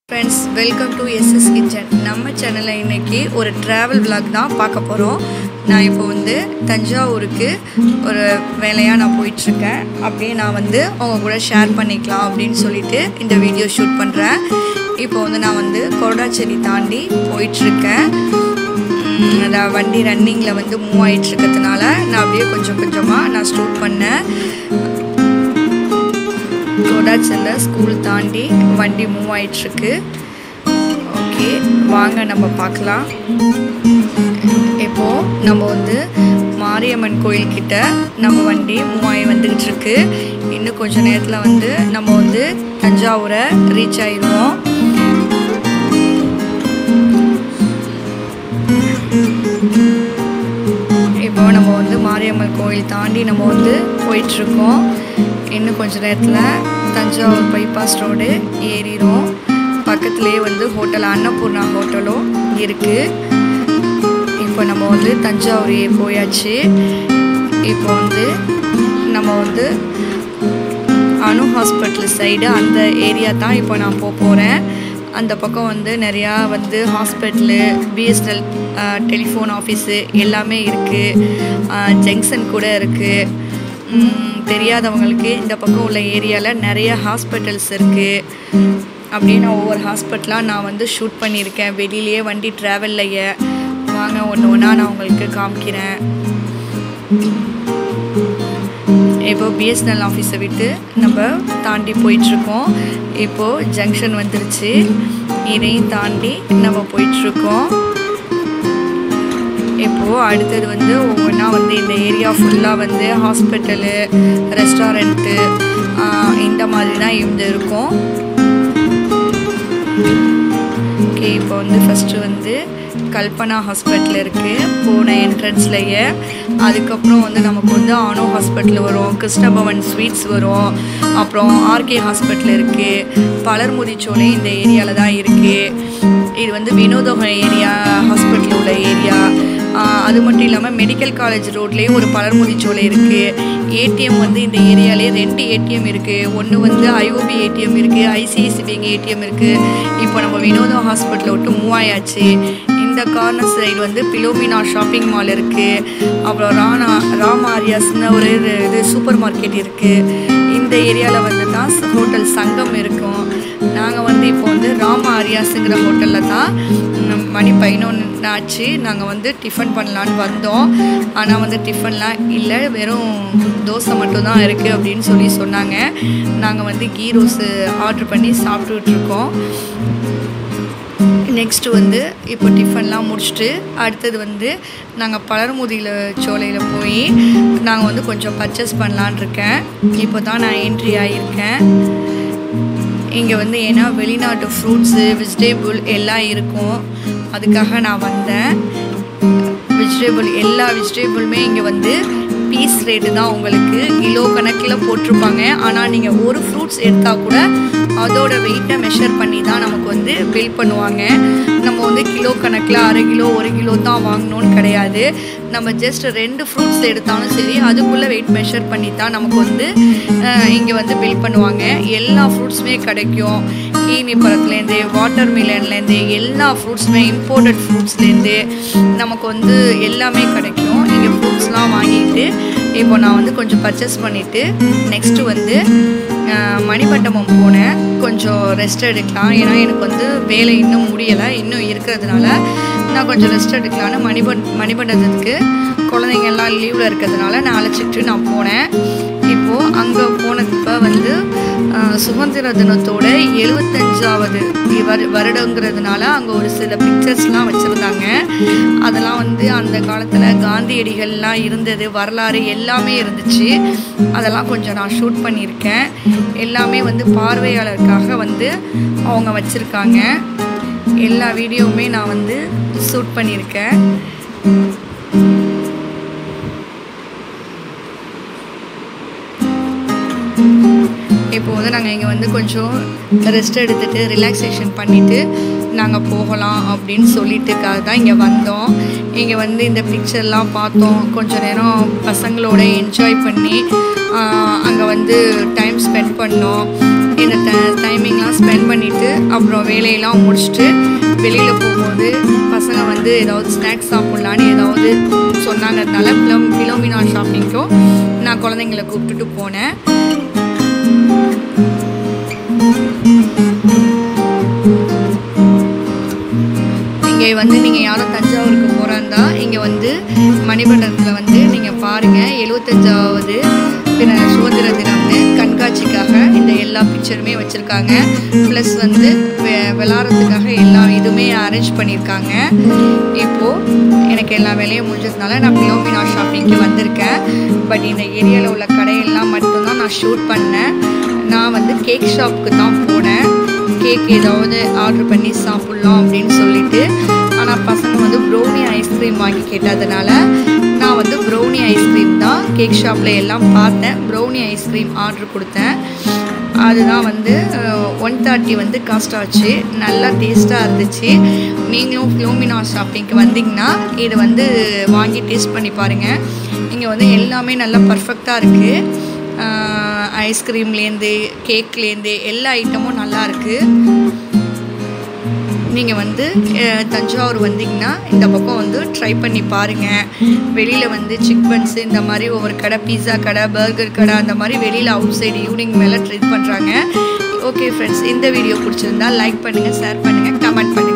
friends welcome to SS kitchen நம்ம சேனலில் இன்னைக்கு ஒரு ட்ராவல் vlog தான் பார்க்க போகிறோம் நான் இப்போ வந்து தஞ்சாவூருக்கு ஒரு வேலையாக நான் போயிட்டுருக்கேன் அப்படியே நான் வந்து அவங்க கூட ஷேர் பண்ணிக்கலாம் அப்படின்னு சொல்லிட்டு இந்த வீடியோ ஷூட் பண்ணுறேன் இப்போ வந்து நான் வந்து கொரடாச்சேரி தாண்டி போயிட்டுருக்கேன் உம், நான் வண்டி ரன்னிங்கில் வந்து மூவ் ஆயிட்டு இருக்கிறதுனால நான் அப்படியே கொஞ்சம் கொஞ்சமாக நான் ஸ்டூட் பண்ணேன் கொடாச்சல்ல ஸ்கூல் தாண்டி வண்டி மூவ் ஆயிட்டுருக்கு ஓகே வாங்க நம்ம பார்க்கலாம் இப்போது நம்ம வந்து மாரியம்மன் கோயில்கிட்ட நம்ம வண்டி மூவ் ஆகி வந்துக்கிட்டு இருக்கு இன்னும் கொஞ்ச நேரத்தில் வந்து நம்ம வந்து தஞ்சாவூரை ரீச் ஆயிடுவோம் இப்போ நம்ம வந்து மாரியம்மன் கோயில் தாண்டி நம்ம வந்து போயிட்டுருக்கோம் இன்னும் கொஞ்ச நேரத்தில் தஞ்சாவூர் பைபாஸ் ரோடு ஏறிடும் பக்கத்துலேயே வந்து ஹோட்டல் அன்னபூர்ணா ஹோட்டலும் இருக்குது இப்போ நம்ம வந்து தஞ்சாவூர் ஏ- போயாச்சு இப்போ வந்து நம்ம வந்து அணு ஹாஸ்பிட்டல் சைடு அந்த ஏரியா தான் இப்போ நான் போக போகிறேன் அந்த பக்கம் வந்து நிறையா வந்து ஹாஸ்பிட்டலு பிஎஸ்என்எல் டெலிஃபோன் ஆஃபீஸு எல்லாமே இருக்குது ஜங்ஷன் கூட இருக்குது தெரியாதவங்களுக்கு இந்த பக்கம் உள்ள ஏரியாவில் நிறைய ஹாஸ்பிட்டல்ஸ் இருக்குது அப்படியே நான் ஒவ்வொரு ஹாஸ்பிட்டலாக நான் வந்து ஷூட் பண்ணியிருக்கேன் வெளியிலேயே வண்டி ட்ராவல்லையே வாங்க ஒன்று ஒன்றா நான் உங்களுக்கு காமிக்கிறேன் இப்போ பிஎஸ்என்எல் ஆஃபீஸை விட்டு நம்ம தாண்டி போயிட்டுருக்கோம் இப்போது ஜங்ஷன் வந்துருச்சு இதையும் தாண்டி நம்ம போயிட்டுருக்கோம் இப்போது அடுத்தது வந்து ஒவ்வொன்றா வந்து இந்த ஏரியா ஃபுல்லாக வந்து ஹாஸ்பிட்டலு ரெஸ்டாரண்ட்டு இந்த மாதிரி தான் இருந்து இருக்கும் ஓகே இப்போ வந்து ஃபஸ்ட்டு வந்து கல்பனா ஹாஸ்பிட்டல் இருக்குது போன என்ட்ரன்ஸ்லையே அதுக்கப்புறம் வந்து நமக்கு வந்து ஆனோ ஹாஸ்பிட்டல் வரும் கிருஷ்ணபவன் ஸ்வீட்ஸ் வரும் அப்புறம் ஆர்கே ஹாஸ்பிட்டல் இருக்குது பலர்முதிச்சோலை இந்த ஏரியாவில் தான் இருக்குது இது வந்து வினோதோக ஏரியா ஹாஸ்பிட்டல் உள்ள ஏரியா அது மட்டும் இல்லாமல் மெடிக்கல் காலேஜ் ரோட்லேயும் ஒரு பலர்முதிச்சோலை இருக்குது ஏடிஎம் வந்து இந்த ஏரியாலே ரெண்டு ஏடிஎம் இருக்குது ஒன்று வந்து ஐஓபி ஏடிஎம் இருக்குது ஐசிஐசி பேங்க் ஏடிஎம் இருக்குது இப்போ நம்ம வினோதா ஹாஸ்பிட்டலை விட்டு மூவ் ஆயாச்சு இந்த கார்னர் சைடு வந்து பிலோமினா ஷாப்பிங் மால் இருக்குது அப்புறம் ராணா ராம் ஆரியாஸ்னு ஒரு இது இது சூப்பர் மார்க்கெட் இருக்குது இந்த ஏரியாவில் வந்து தான் ஹோட்டல் சங்கம் இருக்கும் நாங்கள் வந்து இப்போ வந்து ராம ஆரியாஸுங்கிற ஹோட்டலில் தான் ம், மணி பதினொன்று ஆச்சு நாங்கள் வந்து டிஃபன் பண்ணலான்னு வந்தோம் ஆனால் வந்து டிஃபன்லாம் இல்லை வெறும் தோசை மட்டும்தான் இருக்குது அப்படின்னு சொல்லி சொன்னாங்க நாங்கள் வந்து கீ ரோஸு ஆர்டர் பண்ணி சாப்பிட்டுட்டு இருக்கோம் நெக்ஸ்ட்டு வந்து இப்போ டிஃபன்லாம் முடிச்சுட்டு அடுத்தது வந்து நாங்கள் பலர்முதியில் சோலையில் போய் நாங்கள் வந்து கொஞ்சம் பர்ச்சேஸ் பண்ணலான் இருக்கேன் இப்போ தான் நான் என்ட்ரி ஆகியிருக்கேன் இங்கே வந்து ஏன்னா வெளிநாட்டு ஃப்ரூட்ஸு வெஜிடேபிள் எல்லாம் இருக்கும் அதுக்காக நான் வந்தேன் வெஜிடேபிள் எல்லா வெஜிடேபிளுமே இங்கே வந்து பீஸ் ரேட்டு தான் உங்களுக்கு கிலோ கணக்கில் போட்டிருப்பாங்க ஆனால் நீங்கள் ஒரு ஃப்ரூட்ஸ் எடுத்தால் கூட அதோட வெயிட்டை மெஷர் பண்ணி தான் நமக்கு வந்து பில் பண்ணுவாங்க நம்ம வந்து கிலோ கணக்கில் அரை கிலோ ஒரு கிலோ தான் வாங்கணும்னு கிடையாது நம்ம ஜஸ்ட் ரெண்டு ஃப்ரூட்ஸ் எடுத்தாலும் சரி அதுக்குள்ளே வெயிட் மெஷர் பண்ணி தான் நமக்கு வந்து இங்கே வந்து பில் பண்ணுவாங்க எல்லா ஃப்ரூட்ஸுமே கிடைக்கும் கீனி பழத்துலேருந்து வாட்டர் மிலன்லேருந்து எல்லா ஃப்ரூட்ஸுமே இம்போர்ட்டட் ஃப்ரூட்ஸ்லேருந்து நமக்கு வந்து எல்லாமே கிடைக்கும் இங்கே ஃப்ரூட்ஸ்லாம் வாங்கிட்டு இப்போ நான் வந்து கொஞ்சம் பர்ச்சேஸ் பண்ணிவிட்டு நெக்ஸ்ட்டு வந்து அஹ், மணிமண்டபம் போனேன் கொஞ்சம் ரெஸ்ட் எடுக்கலாம் ஏன்னா எனக்கு வந்து வேலை இன்னும் முடியலை இன்னும் இருக்கிறதுனால நான் கொஞ்சம் ரெஸ்ட் எடுக்கலான்னு மணிமண் மணிமண்டபத்துக்கு குழந்தைங்க எல்லாம் லீவில் இருக்கிறதுனால நான் அழைச்சிட்டு நான் போனேன் இப்போது அங்கே போனப்போ வந்து அஹ், சுதந்திர தினத்தோட எழுபத்தஞ்சாவது வரு வருடங்கிறதுனால அங்கே ஒரு சில பிக்சர்ஸ்லாம் வச்சுருந்தாங்க அதெல்லாம் வந்து அந்த காலத்தில் காந்தியடிகள்லாம் இருந்தது வரலாறு எல்லாமே இருந்துச்சு அதெல்லாம் கொஞ்சம் நான் ஷூட் பண்ணியிருக்கேன் எல்லாமே வந்து பார்வையாளருக்காக வந்து அவங்க வச்சுருக்காங்க எல்லா வீடியோவுமே நான் வந்து ஷூட் பண்ணியிருக்கேன் இப்போ வந்து நாங்கள் இங்கே வந்து கொஞ்சம் ரெஸ்ட் எடுத்துகிட்டு ரிலாக்ஸேஷன் பண்ணிவிட்டு நாங்கள் போகலாம் அப்படின்னு சொல்லிட்டுக்காக தான் இங்கே வந்தோம் இங்கே வந்து இந்த பிக்சர்லாம் பார்த்தோம் கொஞ்ச நேரம் பசங்களோட என்ஜாய் பண்ணி அங்கே வந்து டைம் ஸ்பெண்ட் பண்ணோம் இந்த ட டைமிங்லாம் ஸ்பெண்ட் பண்ணிவிட்டு அப்புறம் வேலையெல்லாம் முடிச்சுட்டு வெளியில் போகும்போது பசங்க வந்து ஏதாவது ஸ்நாக்ஸ் சாப்பிட்லான்னு ஏதாவது சொன்னாங்கிறதுனால ஃபிலம் ஃபிலோமினா ஷாப்பிங்க்கும் நான் குழந்தைங்கள கூப்பிட்டுட்டு போனேன் இங்கே வந்து நீங்கள் யாரும் தஞ்சாவூருக்கு போகிறாந்தா இங்கே வந்து மணிமண்டபத்தில் வந்து நீங்கள் பாருங்கள் எழுவத்தஞ்சாவது பிற சுதந்திர தினம்னு கண்காட்சிக்காக இந்த எல்லா பிக்சருமே வச்சுருக்காங்க ப்ளஸ் வந்து வெ விளாட்றதுக்காக எல்லா இதுவுமே அரேஞ்ச் பண்ணியிருக்காங்க இப்போது எனக்கு எல்லா வேலையும் முடிஞ்சதுனால நான் பியோமினா ஷாப்பிங்க்கு வந்திருக்கேன் பட் இந்த ஏரியாவில் உள்ள கடையெல்லாம் மட்டும்தான் நான் ஷூட் பண்ணேன் நான் வந்து கேக் ஷாப்புக்கு தான் போனேன் கேக் ஏதாவது ஆர்டர் பண்ணி சாப்பிட்லாம் அப்படின்னு சொல்லிட்டு ஆனால் பசங்க வந்து ப்ரௌனி ஐஸ்கிரீம் வாங்கி கேட்டதுனால நான் வந்து ப்ரௌனி ஐஸ்கிரீம் தான் கேக் ஷாப்பில் எல்லாம் பார்த்தேன் ப்ரௌனி ஐஸ்கிரீம் ஆர்டர் கொடுத்தேன் அதுதான் வந்து ஒன் தேர்ட்டி வந்து காஸ்ட் ஆச்சு நல்லா டேஸ்ட்டாக இருந்துச்சு நீங்களும் ஃப்ளோமினா ஷாப்பிங்க்கு வந்தீங்கன்னா இதை வந்து வாங்கி டேஸ்ட் பண்ணி பாருங்கள் இங்கே வந்து எல்லாமே நல்லா பர்ஃபெக்டாக இருக்குது ஐஸ்கிரீம்லேருந்து கேக்லேருந்து எல்லா ஐட்டமும் நல்லா இருக்குது நீங்கள் வந்து அஹ், தஞ்சாவூர் வந்தீங்கன்னா இந்த பக்கம் வந்து ட்ரை பண்ணி பாருங்கள் வெளியில் வந்து சிக்பன்ஸ் இந்த மாதிரி ஒவ்வொரு கடை பீஸா கடை பர்கர் கடை அந்த மாதிரி வெளியில் அவுட் சைடு ஈவினிங் மேலே ட்ரை பண்ணுறாங்க ஓகே ஃப்ரெண்ட்ஸ் இந்த வீடியோ பிடிச்சிருந்தா லைக் பண்ணுங்கள் ஷேர் பண்ணுங்கள் கமெண்ட் பண்ணுங்கள்